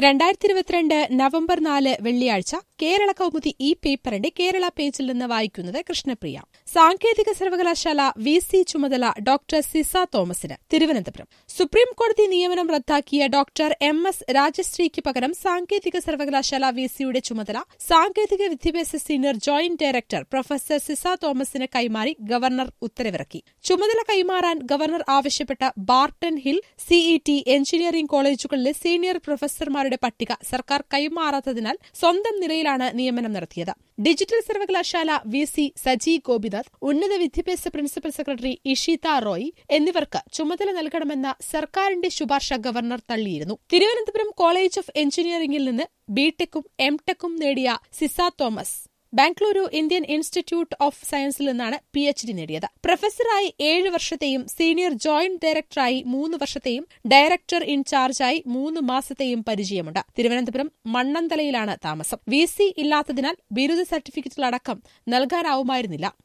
രണ്ടായിരത്തി ഇരുപത്തിരണ്ട് നവംബർ നാല് വെള്ളിയാഴ്ച കേരള കൗമുദി ഈ പേപ്പറിന്റെ കേരള പേജിൽ നിന്ന് വായിക്കുന്നത് കൃഷ്ണപ്രിയ സാങ്കേതിക സർവകലാശാല വി സി ചുമതല ഡോക്ടർ സിസ തോമസിന് തിരുവനന്തപുരം സുപ്രീം കോടതി നിയമനം റദ്ദാക്കിയ ഡോക്ടർ എം എസ് രാജശ്രീക്ക് പകരം സാങ്കേതിക സർവകലാശാല വി സിയുടെ ചുമതല സാങ്കേതിക വിദ്യാഭ്യാസ senior joint director professor Sisa തോമസിന് കൈമാറി ഗവർണർ ഉത്തരവിറക്കി ചുമതല കൈമാറാൻ ഗവർണർ ആവശ്യപ്പെട്ട ബാർട്ടൺ ഹിൽ സിഇടി എഞ്ചിനീയറിംഗ് കോളേജുകളിലെ സീനിയർ പ്രൊഫസർമാരുടെ പട്ടിക സർക്കാർ കൈമാറാത്തതിനാൽ സ്വന്തം നിലയിലാണ് നിയമനം നടത്തിയത് ഡിജിറ്റൽ സർവകലാശാല വി സി സജി ഗോപിനാഥ് ഉന്നത വിദ്യാഭ്യാസ പ്രിൻസിപ്പൽ സെക്രട്ടറി ഇഷിത റോയ് എന്നിവർക്ക് ചുമതല നൽകണമെന്ന സർക്കാരിന്റെ ശുപാർശ ഗവർണർ തള്ളിയിരുന്നു തിരുവനന്തപുരം കോളേജ് ഓഫ് എഞ്ചിനീയറിംഗിൽ നിന്ന് ബിടെക്കും എംടെക്കും നേടിയ Sisa Thomas Bengaluru Indian Institute of സയൻസിൽ നിന്നാണ് പി എച്ച് ഡി നേടിയത് പ്രൊഫസറായി ഏഴ് വർഷത്തെയും സീനിയർ ജോയിന്റ് ഡയറക്ടറായി മൂന്ന് വർഷത്തെയും ഡയറക്ടർ ഇൻചാർജായി മൂന്ന് മാസത്തെയും പരിചയമുണ്ട് തിരുവനന്തപുരം മണ്ണന്തലയിലാണ് താമസം വി സി ഇല്ലാത്തതിനാൽ ബിരുദ സർട്ടിഫിക്കറ്റുകളടക്കം നൽകാനാവുമായിരുന്നില്ല